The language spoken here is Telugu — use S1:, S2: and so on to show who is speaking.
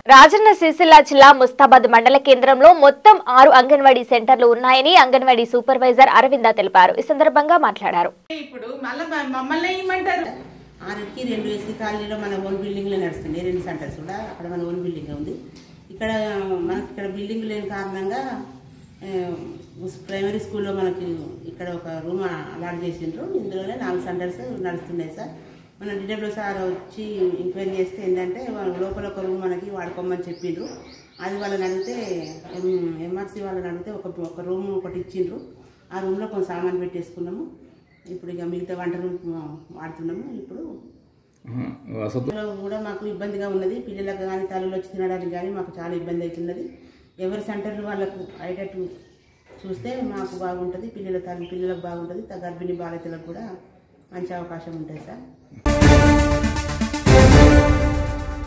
S1: రాజన్న సిరిసిల్ల జిల్లా ముస్తాబాద్ మండల కేంద్రంలో మొత్తం ఆరు అంగన్వాడీ సెంటర్లు ఉన్నాయని అంగన్వాడీ సూపర్వైజర్ అరవింద తెలిపారు ఈ సందర్భంగా మాట్లాడారు
S2: ఇప్పుడు మళ్ళీ మమ్మల్ని ఏమంటారు
S3: ఆరుకి రెండు ఎస్సీ కాలనీలో మన ఓన్ బిల్డింగ్లో నడుస్తుంది రెండు సెంటర్స్ కూడా అక్కడ మన ఓన్ బిల్డింగ్ ఉంది ఇక్కడ మనకి ఇక్కడ బిల్డింగ్ లేని కారణంగా ఆ, ప్రైమరీ స్కూల్లో మనకి ఇక్కడ ఒక రూమ్ అలాట్ చేసిండ్రు ఇందులోనే నాలుగు సెంటర్స్ నడుస్తున్నాయి సార్ మన డిడబ్ల్యూ సార్ వచ్చి ఎంక్వైరీ చేస్తే ఏంటంటే వాళ్ళ లోపల ఒక రూమ్ మనకి వాడుకోమని చెప్పిండ్రు అది వాళ్ళని అడిగితే ఎంఆర్సీ వాళ్ళని అడిగితే ఒక ఒక రూమ్ ఒకటి ఇచ్చిండ్రు ఆ రూమ్లో కొంచెం సామాన్ పెట్టేసుకున్నాము ఇప్పుడు ఇక మిగతా వంట రూమ్ వాడుతున్నాము ఇప్పుడు
S4: వసతు
S3: ఇందులో కూడా మాకు ఇబ్బందిగా ఉన్నది పిల్లలకు కానీ తల్లులు వచ్చి తినడానికి కానీ మాకు చాలా ఇబ్బంది అవుతున్నది ఎవరి సెంటర్లు వాళ్ళకు అయ్యేటట్టు చూస్తే మాకు బాగుంటుంది పిల్లల తల్లి పిల్లలకు బాగుంటుంది గర్భిణీ బాలికలకు కూడా మంచి అవకాశం ఉంటుంది సార్